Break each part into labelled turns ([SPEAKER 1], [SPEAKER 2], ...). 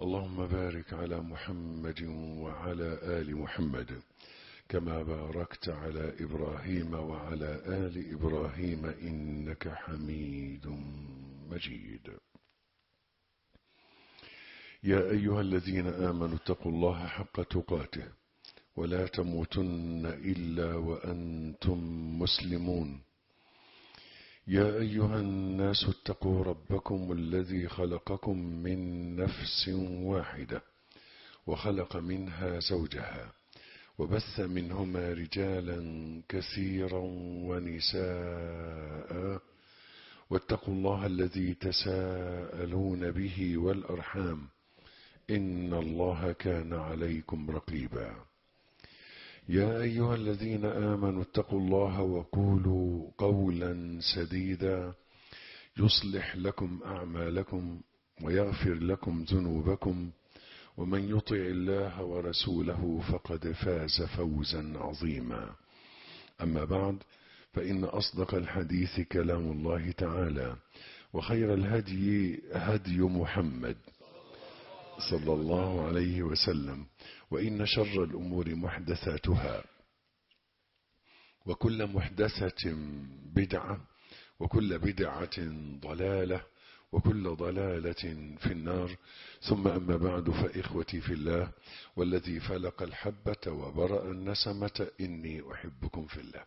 [SPEAKER 1] اللهم بارك على محمد وعلى آل محمد كما باركت على إبراهيم وعلى آل إبراهيم إنك حميد مجيد يا أيها الذين آمنوا اتقوا الله حق تقاته ولا تموتن إلا وأنتم مسلمون يا أيها الناس اتقوا ربكم الذي خلقكم من نفس واحدة وخلق منها زوجها وبث منهما رجالا كثيرا ونساء واتقوا الله الذي تساءلون به والأرحام إن الله كان عليكم رقيبا يا أيها الذين آمنوا اتقوا الله وقولوا قولا سديدا يصلح لكم أعمالكم ويغفر لكم ذنوبكم ومن يطع الله ورسوله فقد فاز فوزا عظيما أما بعد فإن أصدق الحديث كلام الله تعالى وخير الهدي هدي محمد صلى الله عليه وسلم وإن شر الأمور محدثاتها وكل محدثة بدعة وكل بدعة ضلالة وكل ضلالة في النار ثم أما بعد فإخوتي في الله والذي فلق الحبة وبرأ النسمة إني أحبكم في الله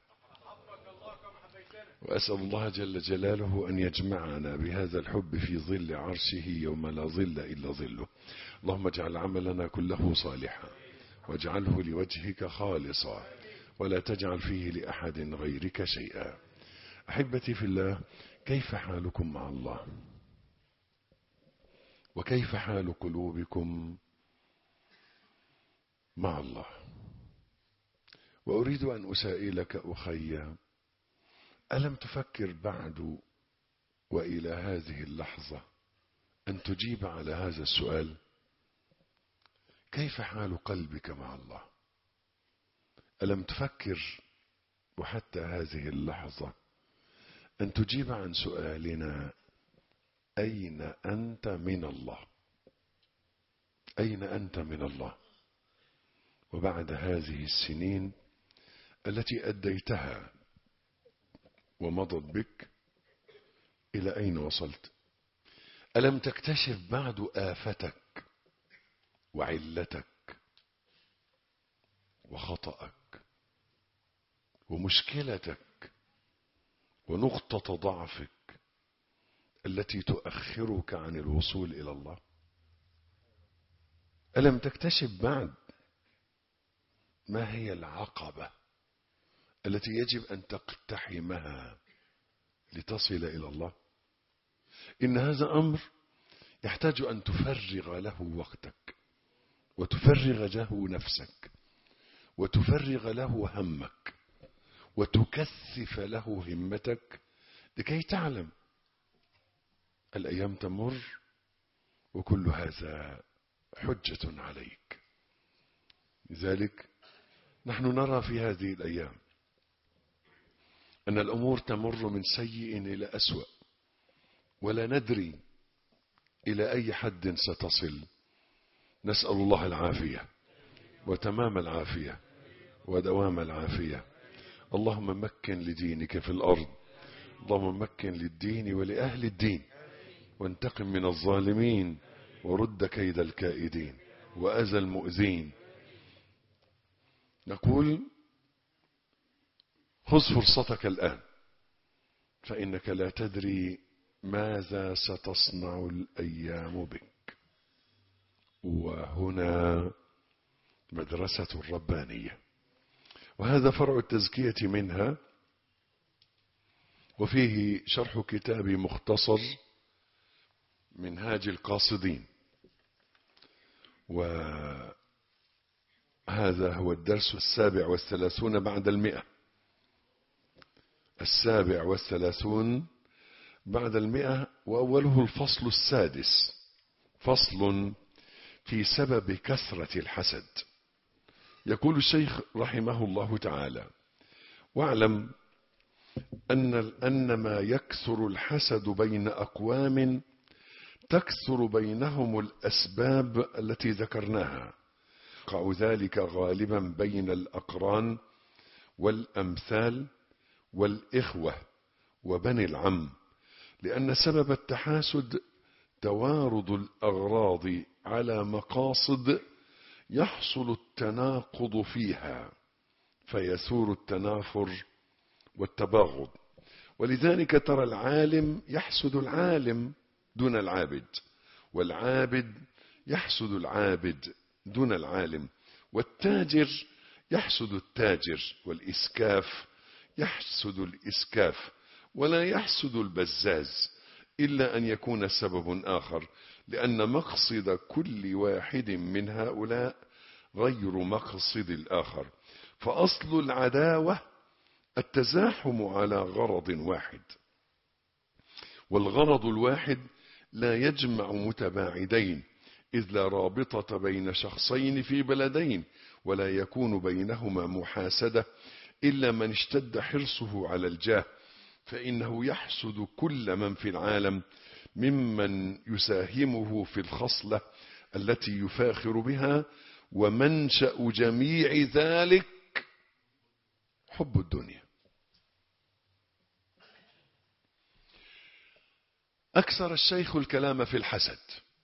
[SPEAKER 1] وأسأل الله جل جلاله أن يجمعنا بهذا الحب في ظل عرشه يوم لا ظل إلا ظله اللهم اجعل عملنا كله صالحا واجعله لوجهك خالصا ولا تجعل فيه لأحد غيرك شيئا أحبتي في الله كيف حالكم مع الله وكيف حال قلوبكم مع الله وأريد أن أسائلك أخي ألم تفكر بعد وإلى هذه اللحظة أن تجيب على هذا السؤال كيف حال قلبك مع الله ألم تفكر وحتى هذه اللحظة أن تجيب عن سؤالنا أين أنت من الله أين أنت من الله وبعد هذه السنين التي أديتها ومضت بك إلى أين وصلت ألم تكتشف بعد آفتك وعلتك وخطأك ومشكلتك ونقطة ضعفك التي تؤخرك عن الوصول إلى الله ألم تكتشف بعد ما هي العقبة التي يجب أن تقتحمها لتصل إلى الله إن هذا أمر يحتاج أن تفرغ له وقتك وتفرغ له نفسك وتفرغ له همك وتكثف له همتك لكي تعلم الأيام تمر وكل هذا حجة عليك لذلك نحن نرى في هذه الأيام أن الأمور تمر من سيء إلى أسوأ ولا ندري إلى أي حد ستصل نسأل الله العافية وتمام العافية ودوام العافية اللهم مكن لدينك في الأرض اللهم مكن للدين ولأهل الدين وانتقم من الظالمين ورد كيد الكائدين وأذى المؤذين نقول خذ فرصتك الآن فإنك لا تدري ماذا ستصنع الأيام بك وهنا مدرسة الربانية وهذا فرع التزكية منها وفيه شرح كتاب مختصر منهاج القاصدين وهذا هو الدرس السابع والثلاثون بعد المئة السابع والثلاثون بعد المئة وأوله الفصل السادس فصل في سبب كثرة الحسد يقول الشيخ رحمه الله تعالى واعلم أن, أن ما يكثر الحسد بين أقوام تكثر بينهم الأسباب التي ذكرناها يقع ذلك غالبا بين الأقران والأمثال والإخوة وبني العم لأن سبب التحاسد توارد الأغراض على مقاصد يحصل التناقض فيها فيثور التنافر والتباغض ولذلك ترى العالم يحسد العالم دون العابد والعابد يحسد العابد دون العالم والتاجر يحسد التاجر والإسكاف يحسد الإسكاف ولا يحسد البزاز إلا أن يكون سبب آخر لأن مقصد كل واحد من هؤلاء غير مقصد الآخر فأصل العداوة التزاحم على غرض واحد والغرض الواحد لا يجمع متباعدين إذ لا رابطة بين شخصين في بلدين ولا يكون بينهما محاسدة إلا من اشتد حرصه على الجاه فإنه يحسد كل من في العالم ممن يساهمه في الخصلة التي يفاخر بها ومنشأ جميع ذلك حب الدنيا أكثر الشيخ الكلام في الحسد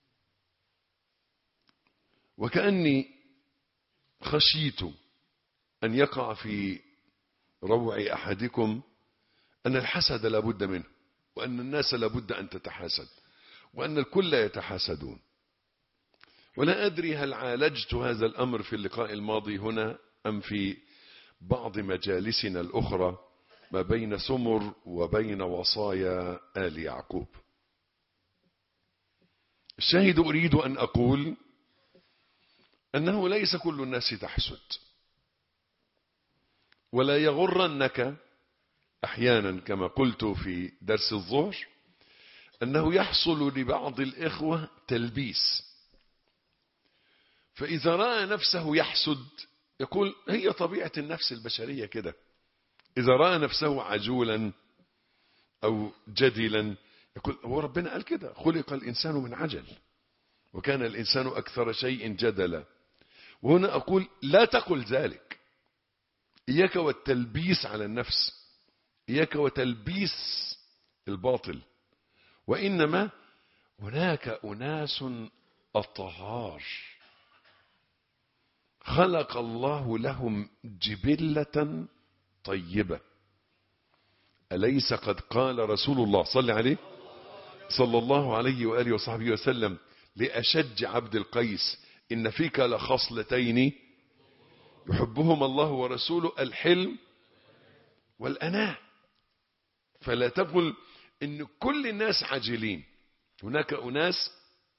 [SPEAKER 1] وكأني خشيت أن يقع في روع أحدكم أن الحسد لابد منه وأن الناس لابد أن تتحاسد وأن الكل يتحاسدون ولا أدري هل عالجت هذا الأمر في اللقاء الماضي هنا أم في بعض مجالسنا الأخرى ما بين سمر وبين وصايا آل يعقوب الشاهد أريد أن أقول أنه ليس كل الناس تحسد ولا يغرنك أحيانا كما قلت في درس الظهر أنه يحصل لبعض الإخوة تلبيس فإذا رأى نفسه يحسد يقول هي طبيعة النفس البشرية كده إذا رأى نفسه عجولا أو جدلا يقول هو ربنا قال كده خلق الإنسان من عجل وكان الإنسان أكثر شيء جدلا وهنا أقول لا تقل ذلك إياك والتلبيس على النفس إياك وتلبيس الباطل وإنما هناك أناس الطهار خلق الله لهم جبلة طيبة أليس قد قال رسول الله صلى عليه صلى الله عليه وآله وصحبه وسلم لأشج عبد القيس إن فيك لخصلتين يحبهما الله ورسوله الحلم والأناة فلا تقل إن كل الناس عاجلين هناك أناس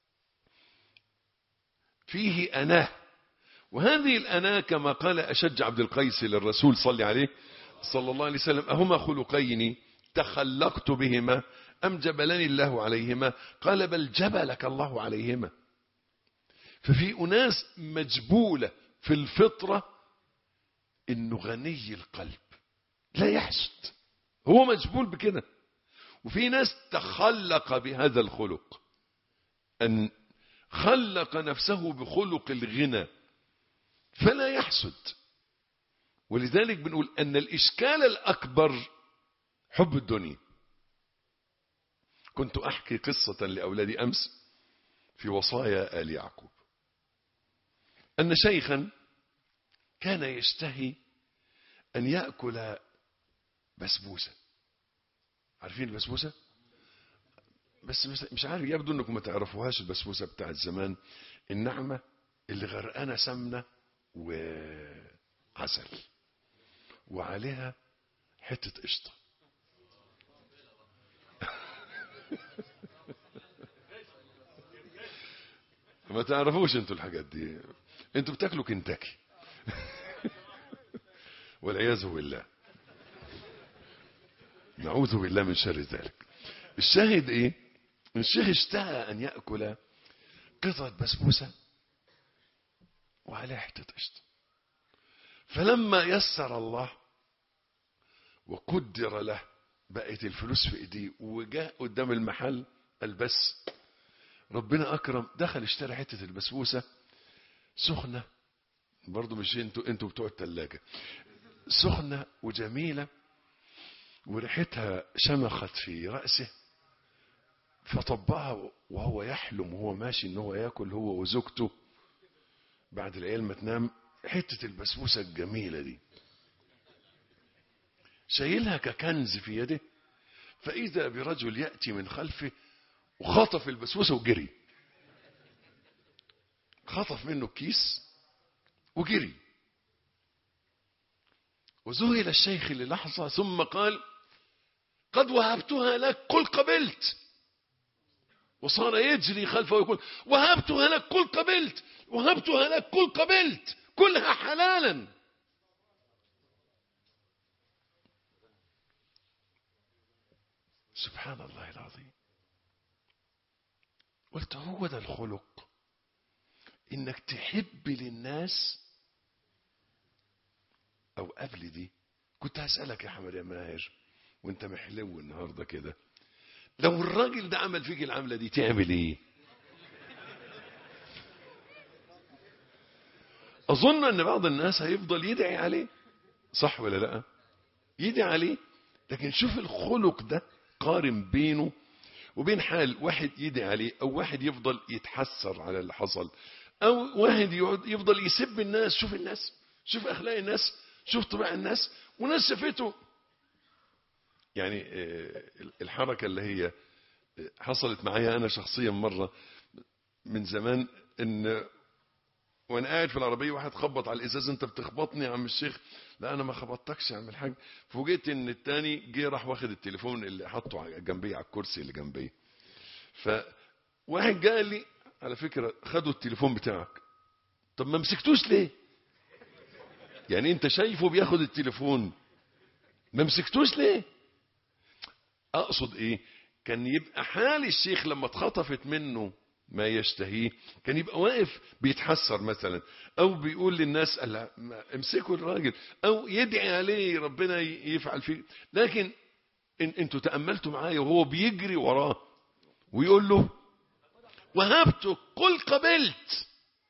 [SPEAKER 1] فيه أناه وهذه الأناة كما قال أشج عبد القيس للرسول صلى عليه صلى الله عليه وسلم أهما خلقين تخلقت بهما أم جبلني الله عليهما قال بل جبلك الله عليهما ففي أناس مجبولة في الفطرة إنه غني القلب لا يحسد هو مجبول بكده وفي ناس تخلق بهذا الخلق أن خلق نفسه بخلق الغنى فلا يحسد ولذلك بنقول أن الإشكال الأكبر حب الدنيا كنت أحكي قصة لأولادي أمس في وصايا آل يعقوب أن شيخا كان يشتهي أن يأكل بسبوسة عارفين البسبوسة بس مش عارف يبدو أنكم ما تعرفوهاش البسبوسة بتاعت زمان النعمة اللي غرقانة سمنة وعسل وعليها حتة قشطة ما تعرفوش انتوا الحاجات دي انتوا بتاكلوا كنتاكي والعياذ بالله نعوذ بالله من شر ذلك الشاهد ايه الشيخ اشتهى ان ياكل قطعه بسبوسه وعليها حته قشطه فلما يسر الله وقدر له بقت الفلوس في ايديه وجاء قدام المحل قال بس ربنا اكرم دخل اشترى حته البسبوسه سخنه برضو مش انتوا انتوا بتوع الثلاجه سخنه وجميله وريحتها شمخت في راسه فطبقها وهو يحلم وهو ماشي ان هو ياكل هو وزوجته بعد العيال ما تنام حته البسبوسه الجميله دي شايلها ككنز في يده فاذا برجل ياتي من خلفه وخطف البسبوسه وجري خطف منه الكيس وجري وذهل الشيخ للحظه ثم قال قد وهبتها لك قل قبلت وصار يجري خلفه ويقول وهبتها لك قل قبلت وهبتها لك قل قبلت كلها حلالا سبحان الله العظيم قلت هو ده الخلق انك تحب للناس او قبل دي كنت هسألك يا حمد يا ماهر وانت محلو النهاردة كده لو الراجل ده عمل فيك العملة دي تعمل ايه اظن ان بعض الناس هيفضل يدعي عليه صح ولا لا يدعي عليه لكن شوف الخلق ده قارن بينه وبين حال واحد يدعي عليه او واحد يفضل يتحسر على اللي حصل او واحد يقعد يفضل يسب الناس شوف الناس شوف اخلاق الناس شوف طباع الناس وناس شافته يعني الحركة اللي هي حصلت معايا أنا شخصيا مرة من زمان إن وأنا قاعد في العربية واحد خبط على الإزاز أنت بتخبطني يا عم الشيخ لا أنا ما خبطتكش يا عم الحاج فوجئت إن التاني جه راح واخد التليفون اللي حطه جنبي على الكرسي اللي جنبي فواحد قال لي على فكرة خدوا التليفون بتاعك طب ما مسكتوش ليه يعني انت شايفه بياخد التليفون ما مسكتوش ليه اقصد ايه كان يبقى حال الشيخ لما اتخطفت منه ما يشتهيه كان يبقى واقف بيتحسر مثلا او بيقول للناس امسكوا الراجل او يدعي عليه ربنا يفعل فيه لكن إن انتوا تأملتوا معايا وهو بيجري وراه ويقول له وهبتك قل قبلت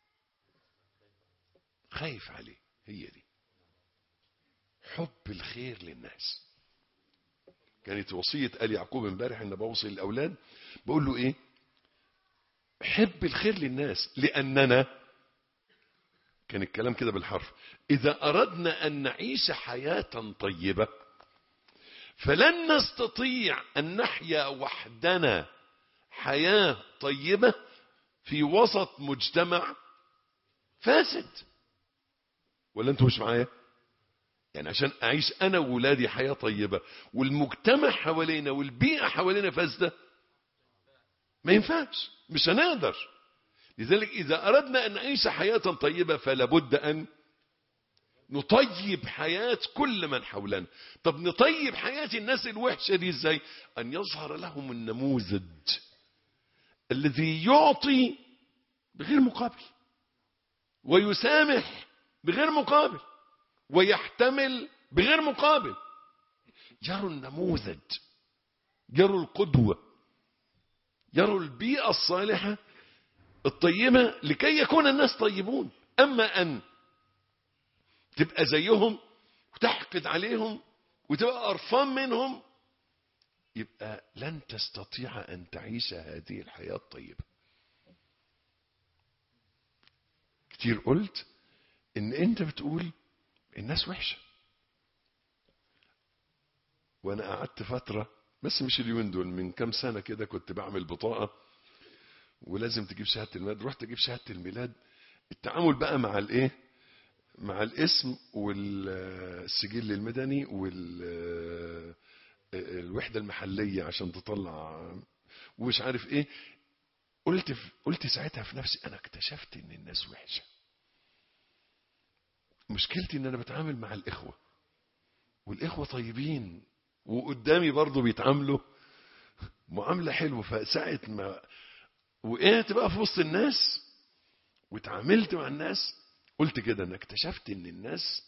[SPEAKER 1] خايف عليه هي دي حب الخير للناس كانت وصية آل يعقوب امبارح ان بوصي الاولاد بقول له ايه حب الخير للناس لاننا كان الكلام كده بالحرف اذا اردنا ان نعيش حياة طيبة فلن نستطيع ان نحيا وحدنا حياة طيبة في وسط مجتمع فاسد ولا انتوا مش معايا يعني عشان اعيش انا وولادي حياة طيبة والمجتمع حوالينا والبيئة حوالينا فاسدة ما ينفعش مش هنقدر لذلك اذا اردنا ان نعيش حياة طيبة فلا بد ان نطيب حياة كل من حولنا طب نطيب حياة الناس الوحشة دي ازاي ان يظهر لهم النموذج الذي يعطي بغير مقابل ويسامح بغير مقابل ويحتمل بغير مقابل يروا النموذج يروا القدوة يروا البيئة الصالحة الطيبة لكي يكون الناس طيبون أما أن تبقى زيهم وتحقد عليهم وتبقى قرفان منهم يبقى لن تستطيع أن تعيش هذه الحياة الطيبة كتير قلت ان انت بتقول الناس وحشة وانا قعدت فترة بس مش اليومين دول من كام سنة كده كنت بعمل بطاقة ولازم تجيب شهادة الميلاد رحت اجيب شهادة الميلاد التعامل بقى مع الايه مع الاسم والسجل المدني والوحدة المحلية عشان تطلع ومش عارف ايه قلت قلت ساعتها في نفسي انا اكتشفت ان الناس وحشه مشكلتي ان انا بتعامل مع الاخوه والاخوه طيبين وقدامي برضه بيتعاملوا معامله حلوه فساعه ما وقعت بقى في وسط الناس واتعاملت مع الناس قلت كده انا اكتشفت ان الناس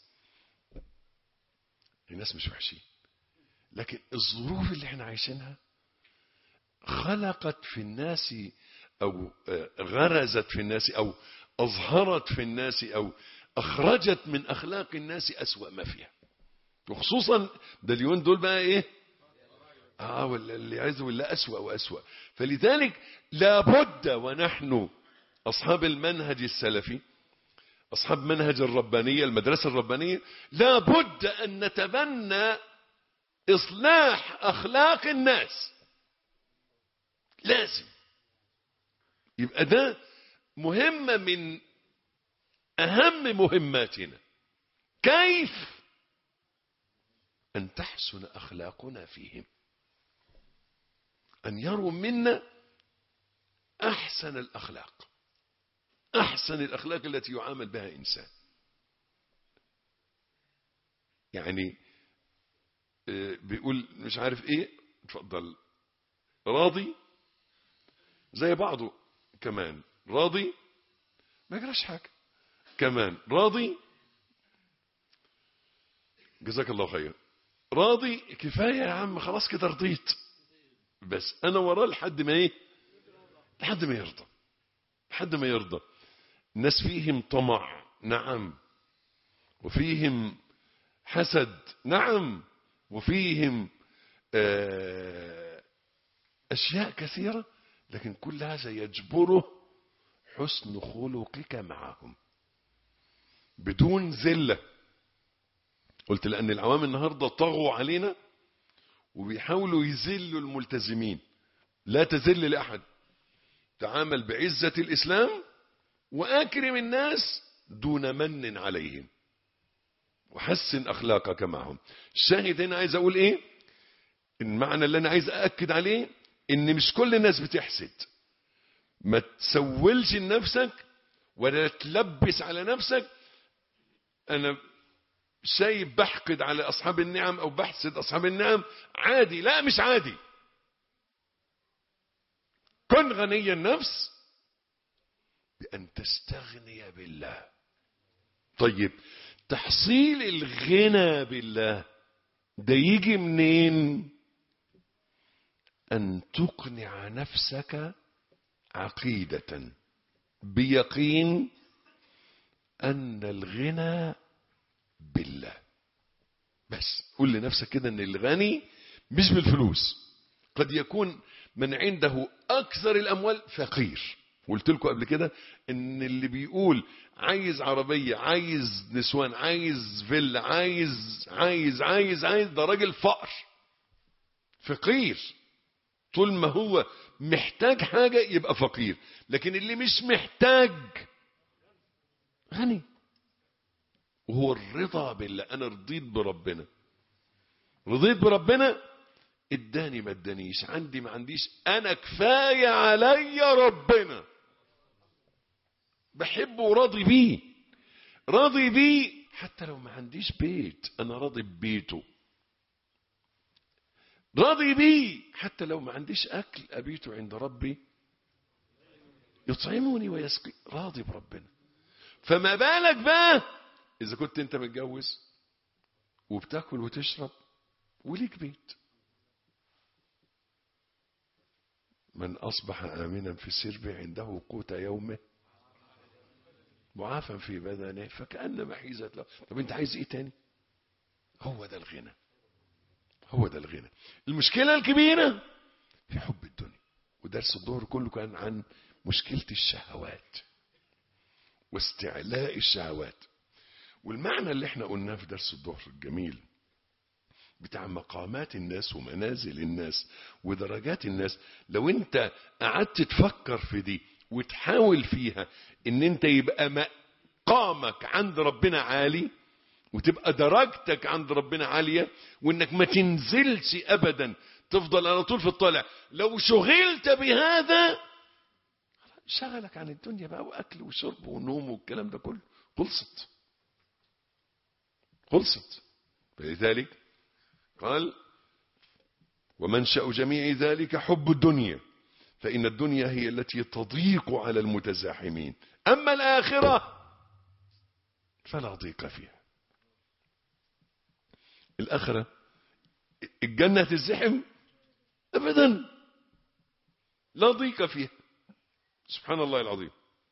[SPEAKER 1] الناس مش وحشين لكن الظروف اللي احنا عايشينها خلقت في الناس أو غرزت في الناس أو أظهرت في الناس أو أخرجت من أخلاق الناس أسوأ ما فيها وخصوصا ده اليومين دول بقى إيه آه ولا اللي عايز ولا أسوأ وأسوأ فلذلك لابد ونحن أصحاب المنهج السلفي أصحاب منهج الربانية المدرسة الربانية لابد أن نتبنى إصلاح أخلاق الناس لازم يبقى ده مهمة من أهم مهماتنا كيف أن تحسن أخلاقنا فيهم أن يروا منا أحسن الأخلاق أحسن الأخلاق التي يعامل بها إنسان يعني بيقول مش عارف إيه اتفضل راضي زي بعضه كمان راضي ما يجراش حاجة كمان راضي جزاك الله خير راضي كفاية يا عم خلاص كده رضيت بس أنا وراه لحد ما إيه لحد ما يرضى لحد ما يرضى الناس فيهم طمع نعم وفيهم حسد نعم وفيهم أشياء كثيرة لكن كل هذا يجبره حسن خلقك معهم بدون ذلة قلت لأن العوام النهاردة طغوا علينا وبيحاولوا يذلوا الملتزمين لا تذل لأحد تعامل بعزة الإسلام وأكرم الناس دون من عليهم وحسن أخلاقك معهم الشاهد هنا عايز أقول إيه المعنى اللي أنا عايز أأكد عليه إن مش كل الناس بتحسد ما تسولش لنفسك ولا تلبس على نفسك أنا شايف بحقد على أصحاب النعم أو بحسد أصحاب النعم عادي لا مش عادي كن غني النفس بأن تستغني بالله طيب تحصيل الغنى بالله ده يجي منين أن تقنع نفسك عقيدة بيقين أن الغنى بالله بس قول لنفسك كده أن الغني مش بالفلوس قد يكون من عنده أكثر الأموال فقير قلت لكم قبل كده ان اللي بيقول عايز عربية عايز نسوان عايز فيلا عايز عايز عايز عايز ده راجل فقر فقير طول ما هو محتاج حاجة يبقى فقير لكن اللي مش محتاج غني وهو الرضا بالله انا رضيت بربنا رضيت بربنا اداني ما ادانيش عندي ما عنديش انا كفايه عليا ربنا بحبه وراضي بيه راضي بيه حتى لو ما عنديش بيت انا راضي ببيته راضي بيه حتى لو ما عنديش اكل ابيته عند ربي يطعمني ويسقي راضي بربنا فما بالك بقى اذا كنت انت متجوز وبتاكل وتشرب وليك بيت من أصبح آمنا في السرب عنده قوت يومه معافى في بدنه فكأنما حيزت له طب انت عايز ايه تاني هو ده الغنى هو ده الغنى المشكلة الكبيرة في حب الدنيا ودرس الظهر كله كان عن مشكلة الشهوات واستعلاء الشهوات والمعنى اللي احنا قلناه في درس الظهر الجميل بتاع مقامات الناس ومنازل الناس ودرجات الناس لو انت قعدت تفكر في دي وتحاول فيها ان انت يبقى مقامك عند ربنا عالي وتبقى درجتك عند ربنا عالية وانك ما تنزلش ابدا تفضل على طول في الطالع لو شغلت بهذا شغلك عن الدنيا بقى واكل وشرب ونوم والكلام ده كله خلصت خلصت فلذلك قال ومنشأ جميع ذلك حب الدنيا فإن الدنيا هي التي تضيق على المتزاحمين أما الآخرة فلا ضيق فيها الآخرة الجنة الزحم أبدا لا ضيق فيها سبحان الله العظيم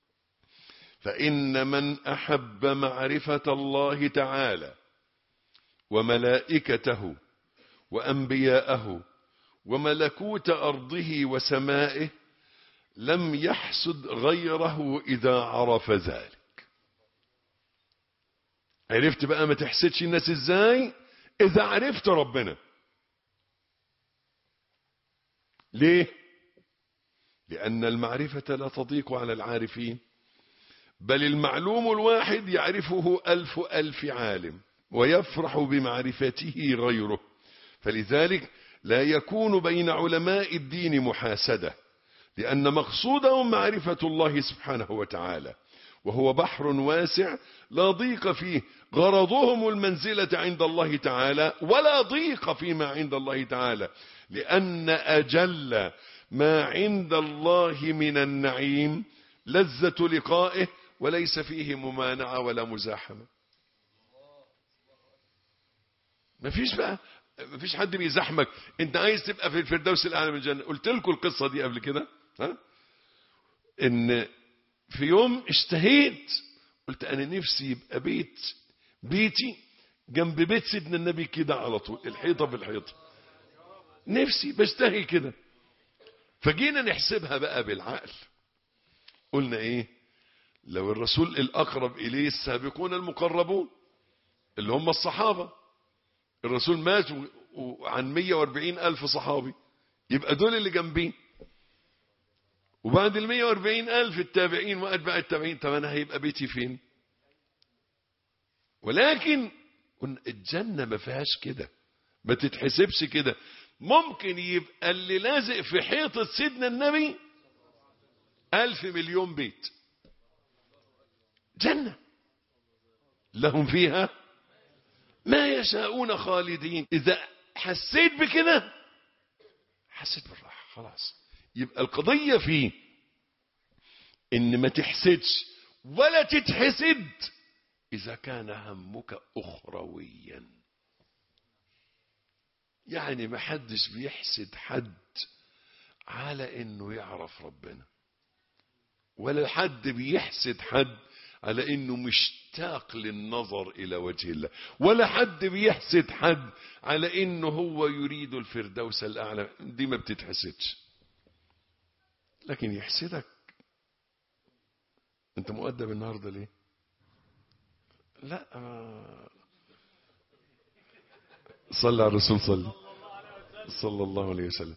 [SPEAKER 1] فإن من أحب معرفة الله تعالى وملائكته وأنبياءه وملكوت أرضه وسمائه لم يحسد غيره إذا عرف ذلك عرفت بقى ما تحسدش الناس ازاي إذا عرفت ربنا ليه لأن المعرفة لا تضيق على العارفين بل المعلوم الواحد يعرفه ألف ألف عالم ويفرح بمعرفته غيره فلذلك لا يكون بين علماء الدين محاسدة لأن مقصودهم معرفة الله سبحانه وتعالى وهو بحر واسع لا ضيق فيه غرضهم المنزلة عند الله تعالى ولا ضيق فيما عند الله تعالى لأن أجل ما عند الله من النعيم لذة لقائه وليس فيه ممانعة ولا مزاحمة مفيش بقى مفيش حد بيزحمك انت عايز تبقى في الفردوس الاعلى من الجنه قلت لكم القصه دي قبل كده ها ان في يوم اشتهيت قلت انا نفسي يبقى بيت بيتي جنب بيت سيدنا النبي كده على طول الحيطه بالحيطه نفسي بشتهي كده فجينا نحسبها بقى بالعقل قلنا ايه لو الرسول الاقرب اليه السابقون المقربون اللي هم الصحابه الرسول مات عن 140 ألف صحابي يبقى دول اللي جنبيه وبعد ال 140 ألف التابعين وأتباع التابعين طب أنا هيبقى بيتي فين ولكن الجنة ما فيهاش كده ما تتحسبش كده ممكن يبقى اللي لازق في حيطة سيدنا النبي ألف مليون بيت جنة لهم فيها ما يشاءون خالدين إذا حسيت بكده حسيت بالراحة خلاص يبقى القضية في إن ما تحسدش ولا تتحسد إذا كان همك أخرويا يعني ما حدش بيحسد حد على إنه يعرف ربنا ولا حد بيحسد حد على انه مشتاق للنظر الى وجه الله ولا حد بيحسد حد على انه هو يريد الفردوس الاعلى دي ما بتتحسدش لكن يحسدك انت مؤدب النهارده ليه لا صلى على الرسول صلى صلى الله عليه وسلم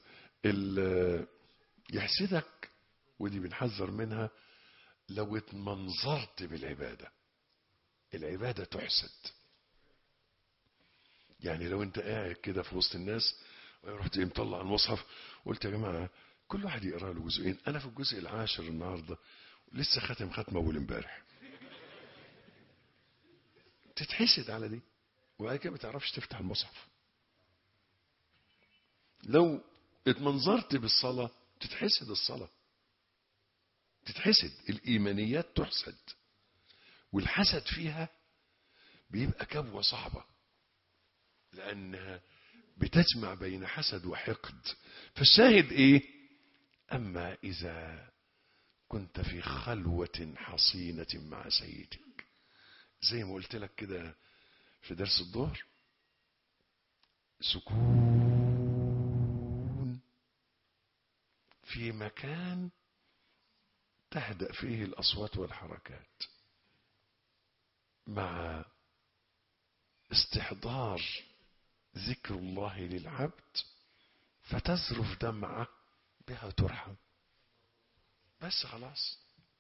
[SPEAKER 1] يحسدك ودي بنحذر منها لو اتمنظرت بالعبادة العبادة تحسد يعني لو انت قاعد كده في وسط الناس رحت مطلع المصحف قلت يا جماعة كل واحد يقرأ له جزئين انا في الجزء العاشر النهاردة لسه ختم ختمة اول امبارح تتحسد على دي وبعد كده ما تعرفش تفتح المصحف لو اتمنظرت بالصلاة تتحسد الصلاة تتحسد الإيمانيات تحسد والحسد فيها بيبقى كبوة صعبة لأنها بتجمع بين حسد وحقد فالشاهد إيه أما إذا كنت في خلوة حصينة مع سيدك زي ما قلت لك كده في درس الظهر سكون في مكان تهدأ فيه الأصوات والحركات مع استحضار ذكر الله للعبد فتزرف دمعة بها ترحم بس خلاص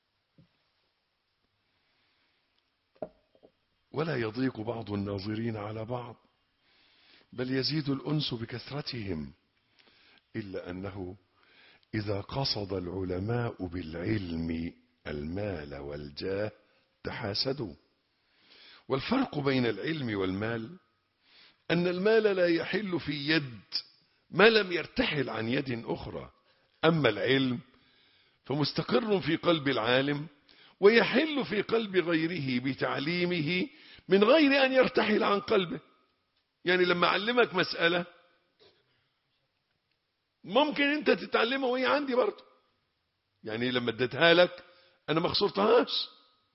[SPEAKER 1] ولا يضيق بعض الناظرين على بعض بل يزيد الأنس بكثرتهم إلا أنه إذا قصد العلماء بالعلم المال والجاه تحاسدوا والفرق بين العلم والمال أن المال لا يحل في يد ما لم يرتحل عن يد أخرى أما العلم فمستقر في قلب العالم ويحل في قلب غيره بتعليمه من غير أن يرتحل عن قلبه يعني لما أعلمك مسألة ممكن أنت تتعلمها وهي عندي برضه يعني لما اديتها لك انا ما خسرتهاش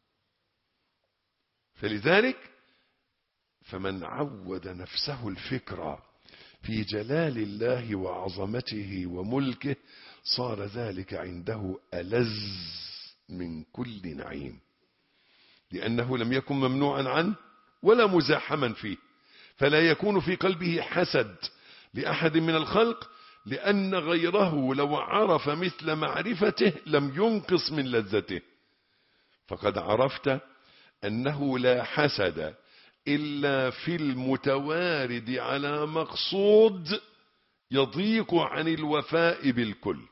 [SPEAKER 1] فلذلك فمن عود نفسه الفكرة في جلال الله وعظمته وملكه صار ذلك عنده ألذ من كل نعيم لأنه لم يكن ممنوعا عنه ولا مزاحما فيه فلا يكون في قلبه حسد لأحد من الخلق لأن غيره لو عرف مثل معرفته لم ينقص من لذته فقد عرفت أنه لا حسد إلا في المتوارد على مقصود يضيق عن الوفاء بالكل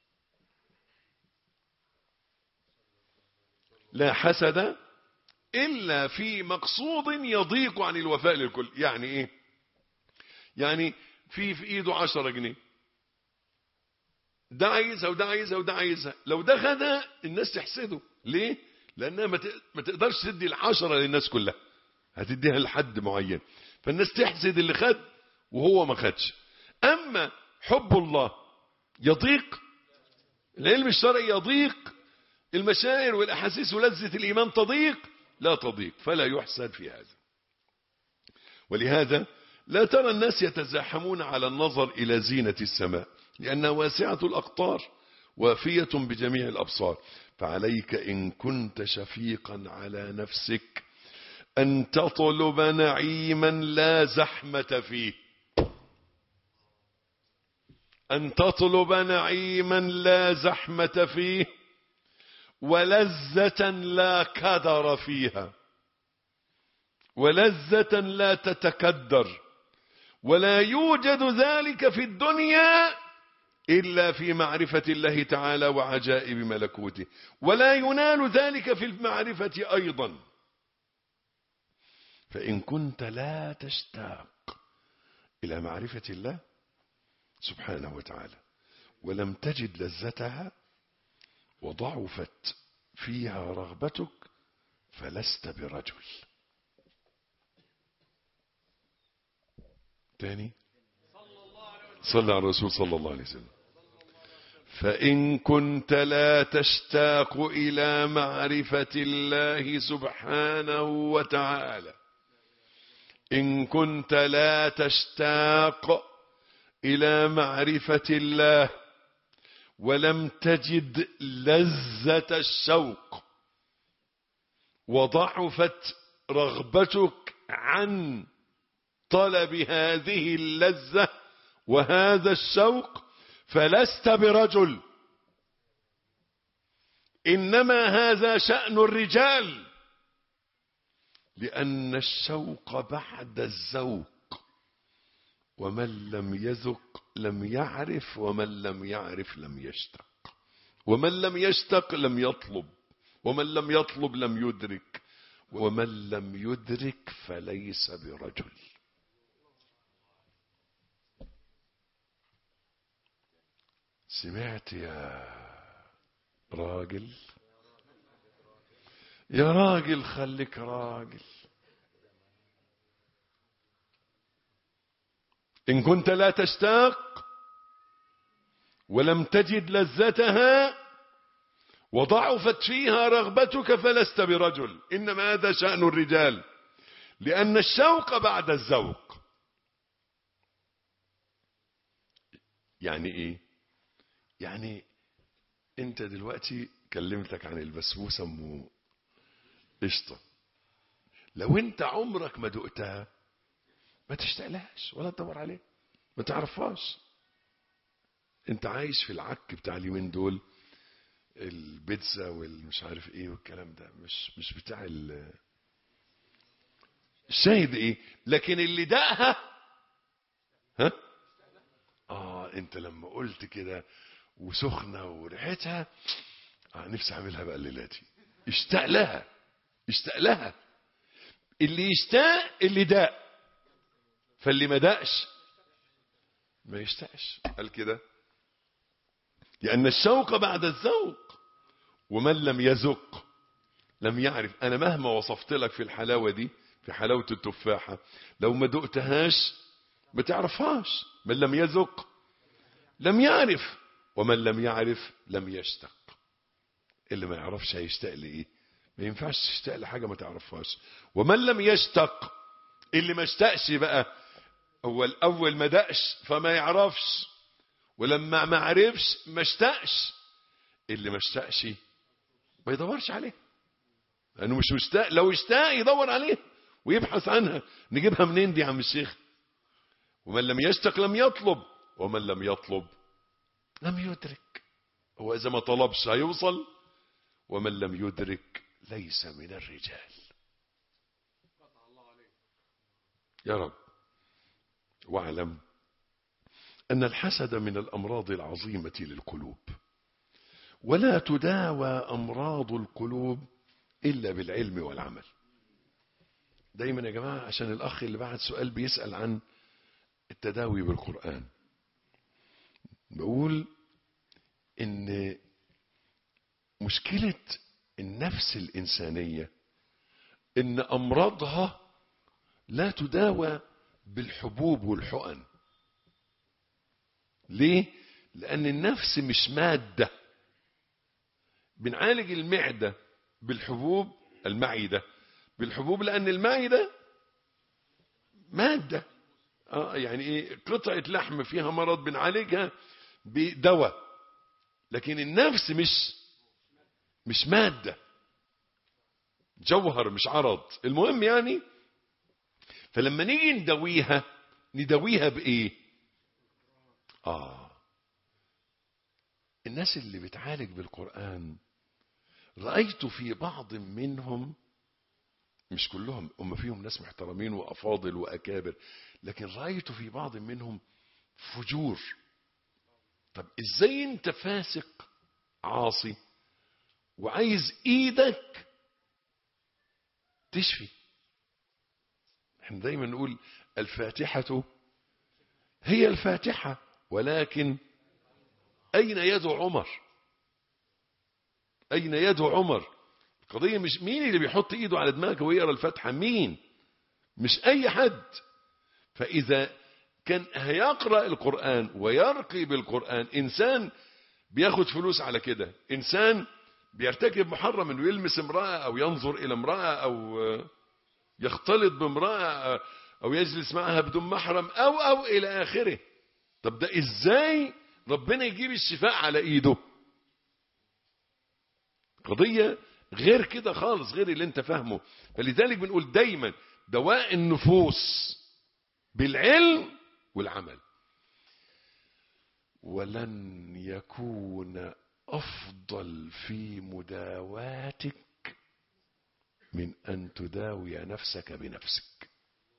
[SPEAKER 1] لا حسد إلا في مقصود يضيق عن الوفاء للكل يعني إيه يعني في في إيده عشرة جنيه ده عايزها وده عايزها وده عايزها لو ده خدها الناس تحسده ليه لأنها ما تقدرش تدي العشرة للناس كلها هتديها لحد معين فالناس تحسد اللي خد وهو ما خدش أما حب الله يضيق العلم الشرعي يضيق المشاعر والأحاسيس ولذة الإيمان تضيق لا تضيق فلا يحسد في هذا ولهذا لا ترى الناس يتزاحمون على النظر إلى زينة السماء لأنها واسعة الأقطار وافية بجميع الأبصار فعليك إن كنت شفيقا على نفسك أن تطلب نعيما لا زحمة فيه أن تطلب نعيما لا زحمة فيه ولذة لا كدر فيها ولذة لا تتكدر ولا يوجد ذلك في الدنيا إلا في معرفة الله تعالى وعجائب ملكوته ولا ينال ذلك في المعرفة أيضا فإن كنت لا تشتاق إلى معرفة الله سبحانه وتعالى ولم تجد لذتها وضعفت فيها رغبتك فلست برجل تاني صلى على الرسول صلى الله عليه وسلم فإن كنت لا تشتاق إلى معرفة الله سبحانه وتعالى إن كنت لا تشتاق إلى معرفة الله ولم تجد لذة الشوق وضعفت رغبتك عن طلب هذه اللذة وهذا الشوق فلست برجل إنما هذا شأن الرجال لأن الشوق بعد الذوق ومن لم يذق لم يعرف ومن لم يعرف لم يشتق ومن لم يشتق لم يطلب ومن لم يطلب لم يدرك ومن لم يدرك فليس برجل سمعت يا راجل يا راجل خليك راجل إن كنت لا تشتاق ولم تجد لذتها وضعفت فيها رغبتك فلست برجل إنما هذا شأن الرجال لأن الشوق بعد الذوق يعني إيه يعني أنت دلوقتي كلمتك عن البسبوسة أم قشطة لو أنت عمرك ما دقتها ما تشتاقلهاش ولا تدور عليها ما تعرفهاش انت عايش في العك بتاع اليومين دول البيتزا والمش عارف ايه والكلام ده مش مش بتاع ال الشاهد ايه لكن اللي دقها ها اه انت لما قلت كده وسخنه وريحتها اه نفسي اعملها بقى الليله دي اشتاق لها اشتاق لها اللي يشتاق اللي داق فاللي ما دقش ما يشتاقش قال كده لأن الشوق بعد الذوق ومن لم يذق لم يعرف أنا مهما وصفت لك في الحلاوة دي في حلاوة التفاحة لو ما دقتهاش ما تعرفهاش من لم يذق لم يعرف ومن لم يعرف لم يشتق اللي ما يعرفش هيشتاق لايه ما ينفعش تشتاق لحاجه ما تعرفهاش ومن لم يشتق اللي ما اشتاقش بقى هو الاول ما دقش فما يعرفش ولما ما عرفش ما اشتاقش اللي ما اشتاقش ما يدورش عليه لانه مش مشتاق لو اشتاق يدور عليه ويبحث عنها نجيبها منين دي يا عم الشيخ ومن لم يشتق لم يطلب ومن لم يطلب لم يدرك هو اذا ما طلبش هيوصل ومن لم يدرك ليس من الرجال يا رب واعلم ان الحسد من الامراض العظيمه للقلوب ولا تداوى امراض القلوب الا بالعلم والعمل دايما يا جماعه عشان الاخ اللي بعد سؤال بيسال عن التداوي بالقران بقول ان مشكله النفس الانسانيه ان امراضها لا تداوى بالحبوب والحقن ليه لان النفس مش ماده بنعالج المعده بالحبوب المعده بالحبوب لان المعده ماده اه يعني ايه قطعه لحم فيها مرض بنعالجها بدواء لكن النفس مش مش ماده جوهر مش عرض المهم يعني فلما نيجي ندويها ندويها بايه اه الناس اللي بتعالج بالقران رايت في بعض منهم مش كلهم هم فيهم ناس محترمين وافاضل واكابر لكن رايت في بعض منهم فجور طب ازاي انت فاسق عاصي وعايز ايدك تشفي احنا دايما نقول الفاتحة هي الفاتحة ولكن أين يد عمر أين يد عمر القضية مش مين اللي بيحط إيده على دماغه ويقرأ الفاتحة مين مش أي حد فإذا كان هيقرأ القرآن ويرقي بالقرآن إنسان بياخد فلوس على كده إنسان بيرتكب محرم انه يلمس امرأة او ينظر الى امرأة او يختلط بامرأة او يجلس معها بدون محرم او او الى اخره طب ده ازاي ربنا يجيب الشفاء على ايده قضية غير كده خالص غير اللي انت فاهمه فلذلك بنقول دايما دواء النفوس بالعلم والعمل ولن يكون أفضل في مداواتك من أن تداوي نفسك بنفسك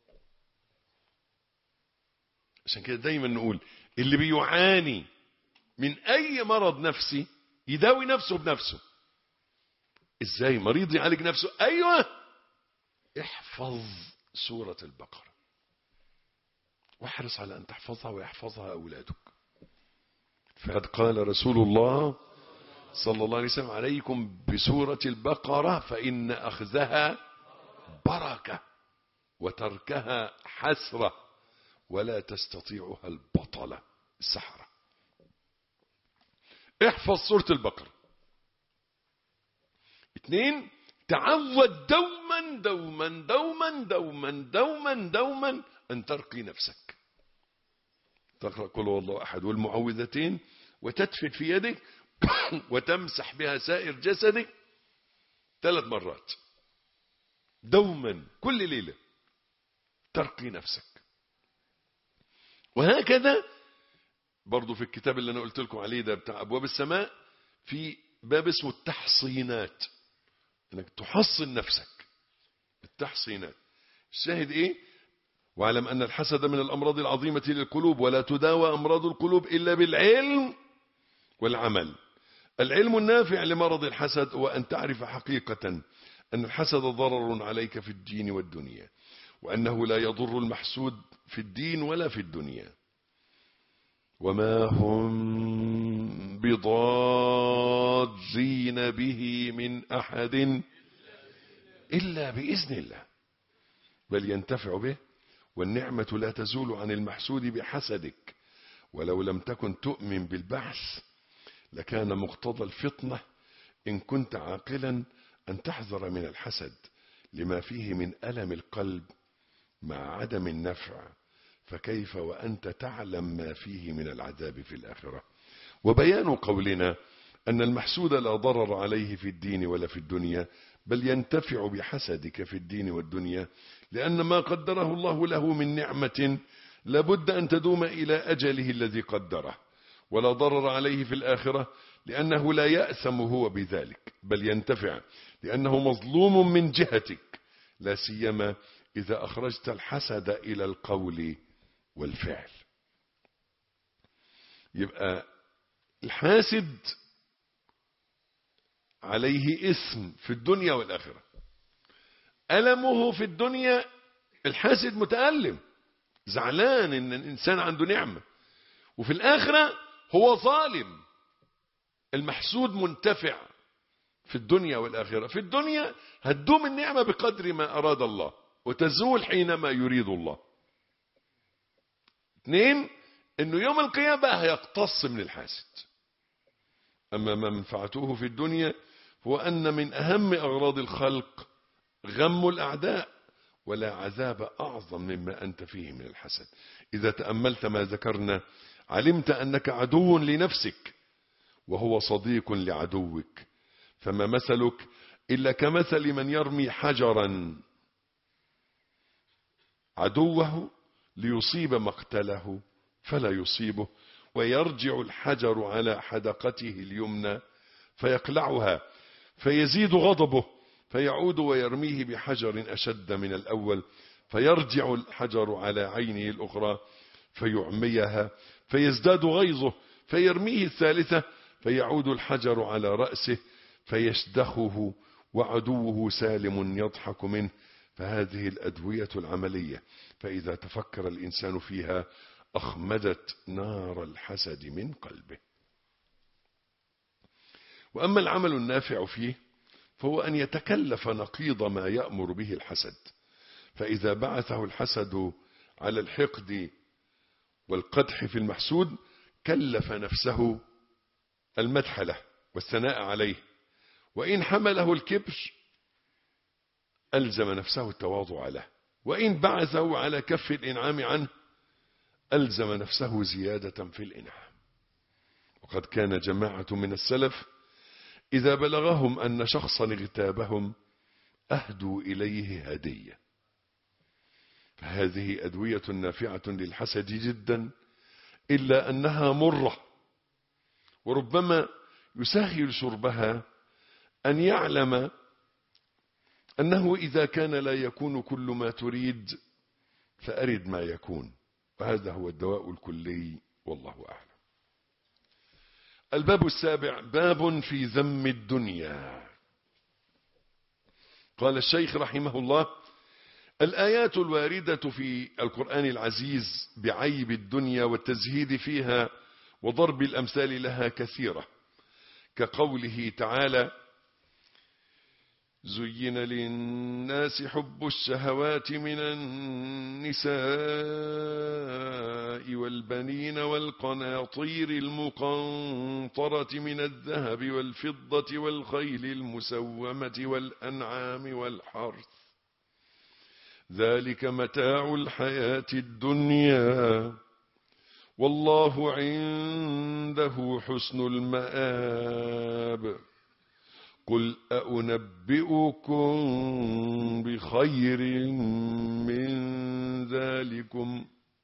[SPEAKER 1] عشان كده دايما نقول اللي بيعاني من أي مرض نفسي يداوي نفسه بنفسه ازاي مريض يعالج نفسه ايوه احفظ سورة البقرة واحرص على ان تحفظها ويحفظها اولادك فقد قال رسول الله صلى الله عليه وسلم عليكم بسورة البقرة فإن أخذها بركة وتركها حسرة ولا تستطيعها البطلة السحرة احفظ سورة البقرة اثنين تعود دوما دوما دوما دوما دوما دوما أن ترقي نفسك تقرأ قل هو الله أحد والمعوذتين وتدفن في يدك وتمسح بها سائر جسدك ثلاث مرات دوما كل ليلة ترقي نفسك وهكذا برضو في الكتاب اللي أنا قلت لكم عليه ده بتاع أبواب السماء في باب اسمه التحصينات انك تحصن نفسك التحصينات الشاهد ايه واعلم ان الحسد من الامراض العظيمة للقلوب ولا تداوى امراض القلوب الا بالعلم والعمل العلم النافع لمرض الحسد هو ان تعرف حقيقة ان الحسد ضرر عليك في الدين والدنيا وانه لا يضر المحسود في الدين ولا في الدنيا وما هم بضاجين به من أحد إلا بإذن الله بل ينتفع به والنعمة لا تزول عن المحسود بحسدك ولو لم تكن تؤمن بالبعث لكان مقتضى الفطنة إن كنت عاقلا أن تحذر من الحسد لما فيه من ألم القلب مع عدم النفع فكيف وأنت تعلم ما فيه من العذاب في الآخرة وبيان قولنا أن المحسود لا ضرر عليه في الدين ولا في الدنيا بل ينتفع بحسدك في الدين والدنيا لأن ما قدره الله له من نعمة لابد أن تدوم إلى أجله الذي قدره ولا ضرر عليه في الآخرة لأنه لا يأثم هو بذلك بل ينتفع لأنه مظلوم من جهتك لا سيما إذا أخرجت الحسد إلى القول والفعل يبقى الحاسد عليه اسم في الدنيا والآخرة ألمه في الدنيا الحاسد متألم زعلان إن الإنسان عنده نعمة وفي الآخرة هو ظالم المحسود منتفع في الدنيا والآخرة في الدنيا هتدوم النعمة بقدر ما أراد الله وتزول حينما يريد الله اثنين انه يوم القيامة هيقتص من الحاسد اما ما منفعته في الدنيا هو ان من اهم اغراض الخلق غم الاعداء ولا عذاب اعظم مما انت فيه من الحسد اذا تأملت ما ذكرنا علمت انك عدو لنفسك وهو صديق لعدوك فما مثلك الا كمثل من يرمي حجرا عدوه ليصيب مقتله فلا يصيبه ويرجع الحجر على حدقته اليمنى فيقلعها فيزيد غضبه فيعود ويرميه بحجر أشد من الأول فيرجع الحجر على عينه الأخرى فيعميها فيزداد غيظه فيرميه الثالثة فيعود الحجر على رأسه فيشدخه وعدوه سالم يضحك منه فهذه الأدوية العملية فإذا تفكر الإنسان فيها أخمدت نار الحسد من قلبه وأما العمل النافع فيه فهو أن يتكلف نقيض ما يأمر به الحسد فإذا بعثه الحسد على الحقد والقدح في المحسود كلف نفسه المدح له والثناء عليه وإن حمله الكبر ألزم نفسه التواضع له وإن بعثه على كف الإنعام عنه ألزم نفسه زيادة في الإنعام وقد كان جماعة من السلف إذا بلغهم أن شخصا اغتابهم أهدوا إليه هدية فهذه أدوية نافعة للحسد جدا إلا أنها مرة وربما يسهل شربها أن يعلم أنه إذا كان لا يكون كل ما تريد فأرد ما يكون وهذا هو الدواء الكلي والله أعلم الباب السابع باب في ذم الدنيا قال الشيخ رحمه الله الآيات الواردة في القرآن العزيز بعيب الدنيا والتزهيد فيها وضرب الأمثال لها كثيرة كقوله تعالى زين للناس حب الشهوات من النساء والبنين والقناطير المقنطرة من الذهب والفضة والخيل المسومة والأنعام والحرث ذلك متاع الحياة الدنيا والله عنده حسن المآب قل أنبئكم بخير من ذلكم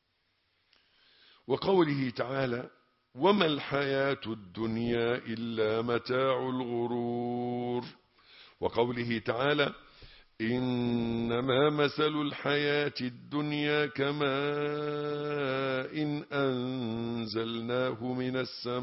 [SPEAKER 1] وقوله تعالى وما الحياة الدنيا إلا متاع الغرور وقوله تعالى إنما مثل الحياة الدنيا كماء إن أنزلناه من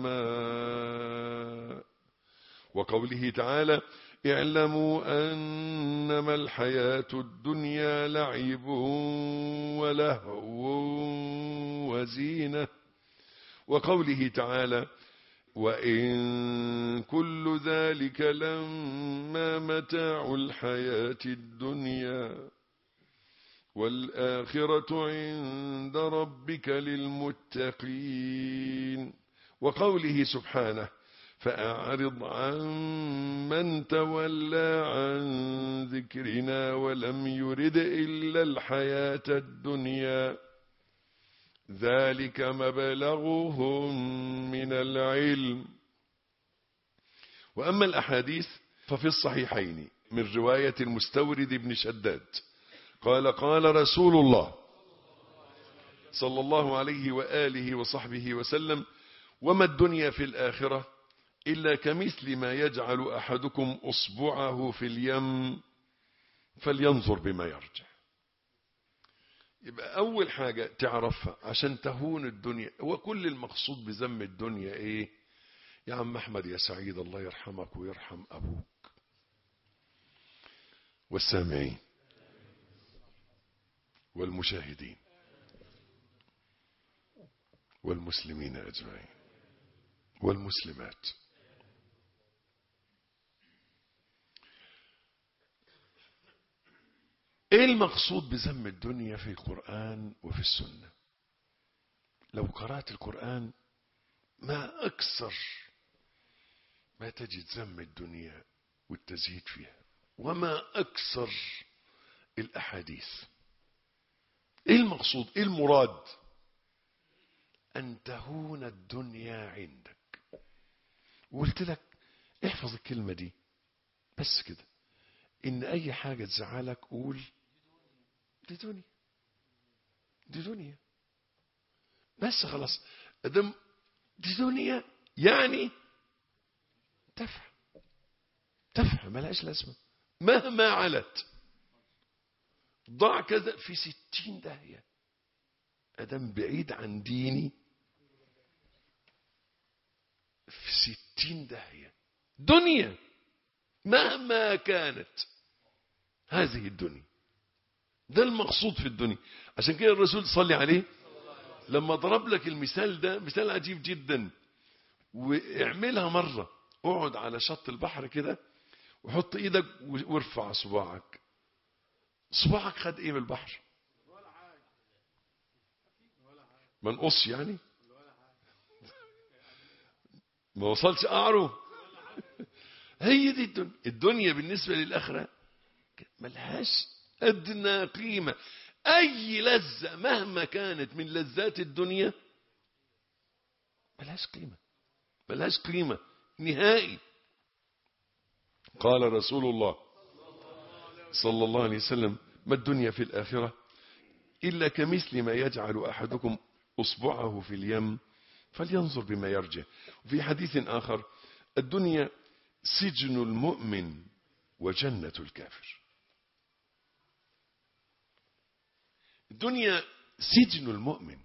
[SPEAKER 1] السماء وقوله تعالى اعلموا أنما الحياة الدنيا لعب ولهو وزينة وقوله تعالى وإن كل ذلك لما متاع الحياة الدنيا والآخرة عند ربك للمتقين وقوله سبحانه فأعرض عن من تولى عن ذكرنا ولم يرد إلا الحياة الدنيا ذلك مبلغهم من العلم وأما الأحاديث ففي الصحيحين من رواية المستورد بن شداد قال قال رسول الله صلى الله عليه وآله وصحبه وسلم وما الدنيا في الآخرة إلا كمثل ما يجعل أحدكم أصبعه في اليم فلينظر بما يرجع يبقى أول حاجة تعرفها عشان تهون الدنيا هو كل المقصود بذم الدنيا إيه يا عم أحمد يا سعيد الله يرحمك ويرحم أبوك والسامعين والمشاهدين والمسلمين أجمعين والمسلمات ايه المقصود بذم الدنيا في القرآن وفي السنة لو قرأت القرآن ما أكثر ما تجد ذم الدنيا والتزهيد فيها وما أكثر الأحاديث ايه المقصود ايه المراد أن تهون الدنيا عندك وقلت لك احفظ الكلمة دي بس كده إن أي حاجة تزعلك قول دي دنيا دي دنيا بس خلاص ادم دي دنيا يعني تفهم تفهم ملهاش لازمه مهما علت ضع كذا في ستين داهية أدم بعيد عن ديني في ستين داهية دنيا مهما كانت هذه الدنيا ده المقصود في الدنيا عشان كده الرسول صلي عليه لما ضرب لك المثال ده مثال عجيب جدا واعملها مرة اقعد على شط البحر كده وحط ايدك وارفع صباعك صباعك خد ايه من البحر ما نقص يعني ما وصلش قعره هي دي الدنيا الدنيا بالنسبة للآخرة ملهاش أدنى قيمة أي لذة مهما كانت من لذات الدنيا ملهاش قيمة ملهاش قيمة نهائي قال رسول الله صلى الله عليه وسلم ما الدنيا في الآخرة إلا كمثل ما يجعل أحدكم أصبعه في اليم فلينظر بما يرجع وفي حديث آخر الدنيا سجن المؤمن وجنة الكافر الدنيا سجن المؤمن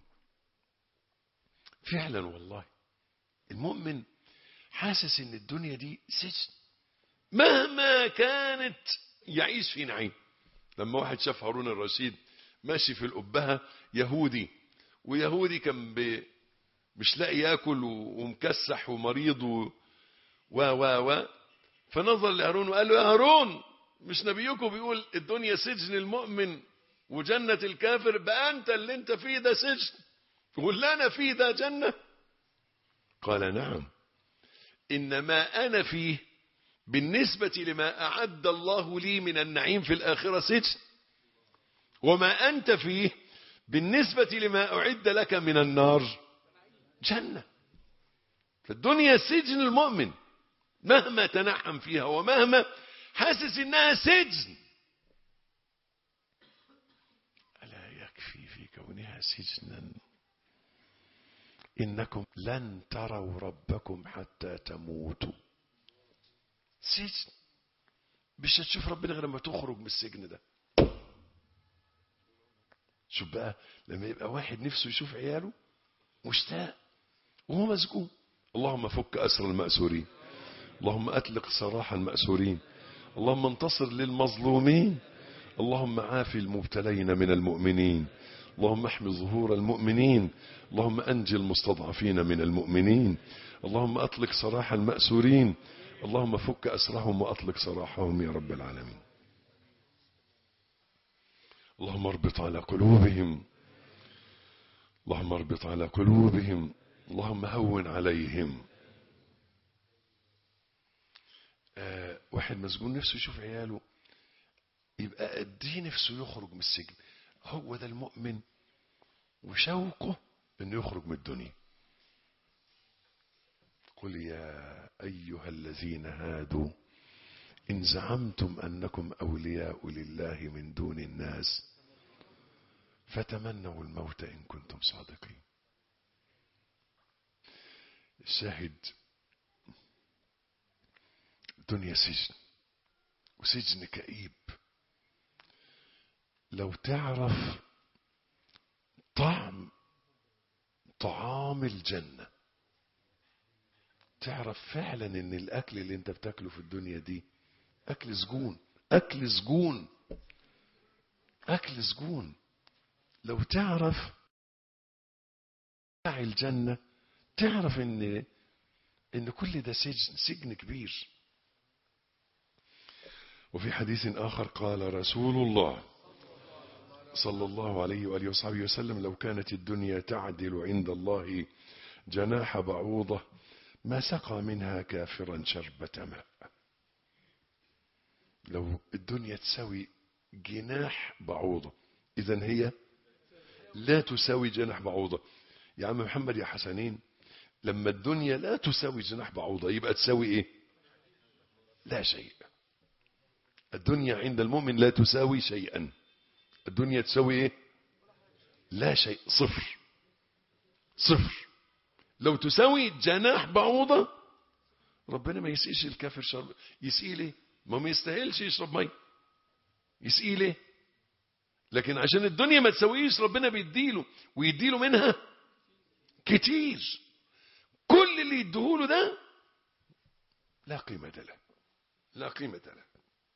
[SPEAKER 1] فعلا والله المؤمن حاسس ان الدنيا دي سجن مهما كانت يعيش في نعيم لما واحد شاف هارون الرشيد ماشي في الأبهة يهودي ويهودي كان ب... مش لاقي ياكل ومكسح ومريض و و و و فنظر لهارون وقال له يا هارون مش نبيكم بيقول الدنيا سجن المؤمن وجنة الكافر بقى أنت اللي أنت فيه ده سجن واللي أنا فيه ده جنة قال نعم إنما أنا فيه بالنسبة لما أعد الله لي من النعيم في الآخرة سجن وما أنت فيه بالنسبة لما أعد لك من النار جنة فالدنيا سجن المؤمن مهما تنعم فيها ومهما حاسس إنها سجن ألا يكفي في كونها سجنا إنكم لن تروا ربكم حتى تموتوا سجن مش هتشوف ربنا غير لما تخرج من السجن ده شوف بقى لما يبقى واحد نفسه يشوف عياله مشتاق وهو مسجون اللهم فك أسر المأسورين اللهم أطلق سراح المأسورين اللهم انتصر للمظلومين اللهم عافي المبتلين من المؤمنين اللهم احمي ظهور المؤمنين اللهم أنجي المستضعفين من المؤمنين اللهم أطلق سراح المأسورين اللهم فك أسرهم وأطلق سراحهم يا رب العالمين اللهم اربط على قلوبهم اللهم اربط على قلوبهم اللهم هون عليهم آه واحد مسجون نفسه يشوف عياله يبقى قد ايه نفسه يخرج من السجن هو ده المؤمن وشوقه انه يخرج من الدنيا قل يا ايها الذين هادوا ان زعمتم انكم اولياء لله من دون الناس فتمنوا الموت ان كنتم صادقين الشاهد الدنيا سجن وسجن كئيب لو تعرف طعم طعام الجنة تعرف فعلا ان الاكل اللي انت بتاكله في الدنيا دي اكل سجون اكل سجون اكل سجون لو تعرف الجنة تعرف ان ان كل ده سجن سجن كبير وفي حديث اخر قال رسول الله صلى الله عليه وآله وصحبه وسلم لو كانت الدنيا تعدل عند الله جناح بعوضة ما سقى منها كافرا شربة ماء لو الدنيا تساوي جناح بعوضة إذا هي لا تساوي جناح بعوضة يا عم محمد يا حسنين لما الدنيا لا تساوي جناح بعوضة يبقى تساوي إيه لا شيء الدنيا عند المؤمن لا تساوي شيئا الدنيا تساوي ايه لا شيء صفر صفر لو تساوي جناح بعوضة ربنا ما يسقيش الكافر شرب يسقيه ليه ما ما يستاهلش يشرب مي يسقيه ليه لكن عشان الدنيا ما تساويش ربنا بيديله ويديله منها كتير كل اللي يديهوله ده لا قيمة له لا قيمة له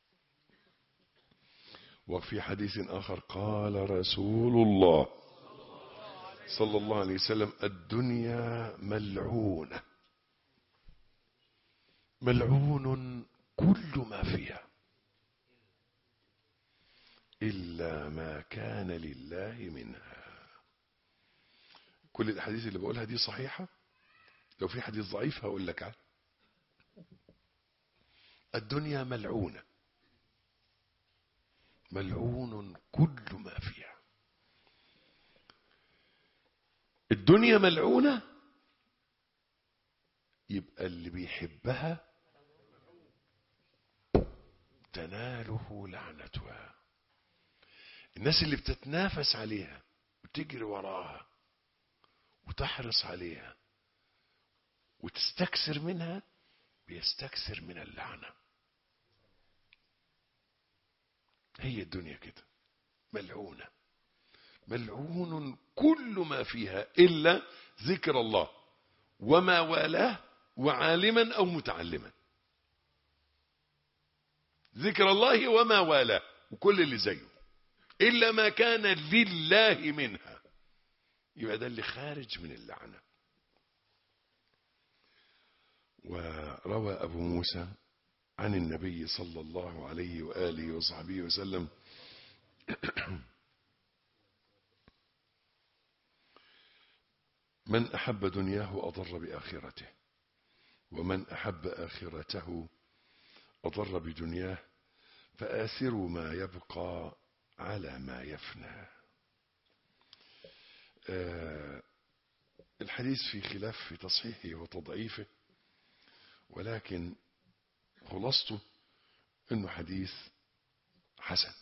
[SPEAKER 1] وفي حديث آخر قال رسول الله صلى الله عليه وسلم الدنيا ملعونة ملعون كل ما فيها إلا ما كان لله منها كل الأحاديث اللي بقولها دي صحيحة لو في حديث ضعيف هقول لك عنه الدنيا ملعونه ملعون كل ما فيها الدنيا ملعونة يبقى اللي بيحبها تناله لعنتها الناس اللي بتتنافس عليها وتجري وراها وتحرص عليها وتستكثر منها بيستكثر من اللعنه هي الدنيا كده ملعونة ملعون كل ما فيها إلا ذكر الله وما والاه وعالما أو متعلما ذكر الله وما والاه وكل اللي زيه إلا ما كان لله منها يبقى ده اللي خارج من اللعنة وروى أبو موسى عن النبي صلى الله عليه وآله وصحبه وسلم من أحب دنياه أضر بآخرته ومن أحب آخرته أضر بدنياه فآثروا ما يبقى على ما يفنى آه الحديث في خلاف في تصحيحه وتضعيفه ولكن خلاصته انه حديث حسن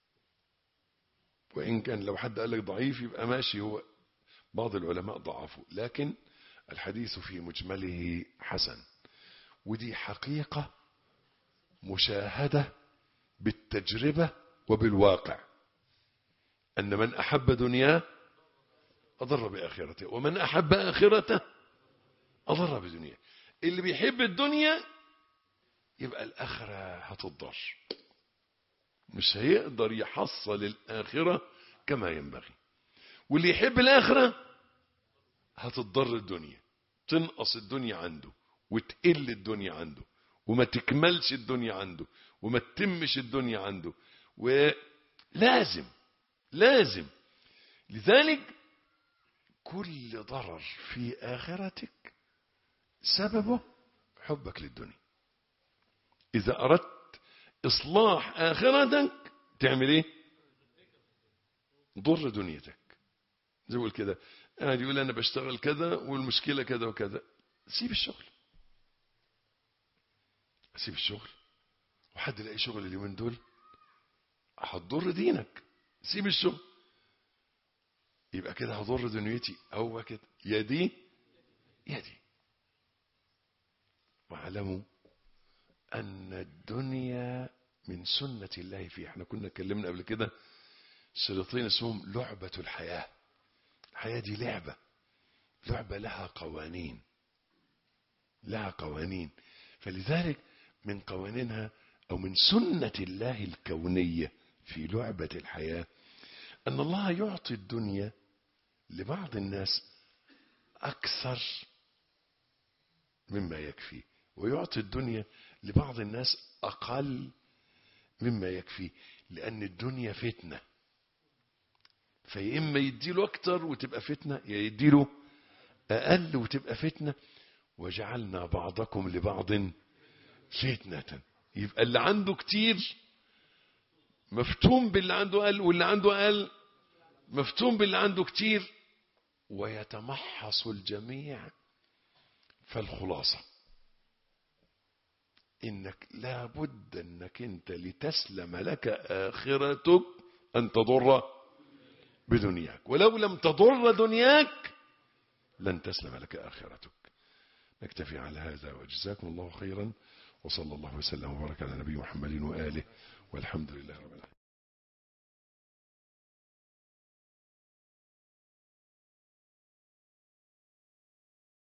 [SPEAKER 1] وان كان لو حد قال لك ضعيف يبقى ماشي هو بعض العلماء ضعفوا لكن الحديث في مجمله حسن ودي حقيقة مشاهدة بالتجربة وبالواقع أن من أحب دنياه أضر بآخرته ومن أحب آخرته أضر بدنياه اللي بيحب الدنيا يبقى الآخرة هتضر مش هيقدر يحصل الآخرة كما ينبغي واللي يحب الآخرة هتضر الدنيا تنقص الدنيا عنده وتقل الدنيا عنده وما تكملش الدنيا عنده وما تتمش الدنيا عنده ولازم لازم لذلك كل ضرر في آخرتك سببه حبك للدنيا إذا أردت إصلاح آخرتك تعمل إيه ضر دنيتك زي ما كده قاعد يقول أنا بشتغل كذا والمشكلة كذا وكذا سيب الشغل سيب الشغل وحد يلاقي شغل اليومين دول هتضر دينك سيب الشغل يبقى كده هضر دنيتي هو كده يا دي يا دي واعلموا أن الدنيا من سنة الله فيه احنا كنا اتكلمنا قبل كده شريطين اسمهم لعبة الحياة الحياة دي لعبة لعبة لها قوانين لها قوانين فلذلك من قوانينها أو من سنة الله الكونية في لعبة الحياة أن الله يعطي الدنيا لبعض الناس أكثر مما يكفي ويعطي الدنيا لبعض الناس أقل مما يكفي لأن الدنيا فتنة فيا إما يديله أكتر وتبقى فتنة يا يديله أقل وتبقى فتنة وجعلنا بعضكم لبعض فتنة يبقى اللي عنده كتير مفتون باللي عنده أقل واللي عنده أقل مفتون باللي عنده كتير ويتمحص الجميع فالخلاصة إنك لابد أنك أنت لتسلم لك آخرتك أن تضر بدنياك ولو لم تضر دنياك لن تسلم لك آخرتك نكتفي على هذا وجزاكم الله خيرا وصلى الله وسلم وبارك على نبي محمد وآله والحمد لله رب العالمين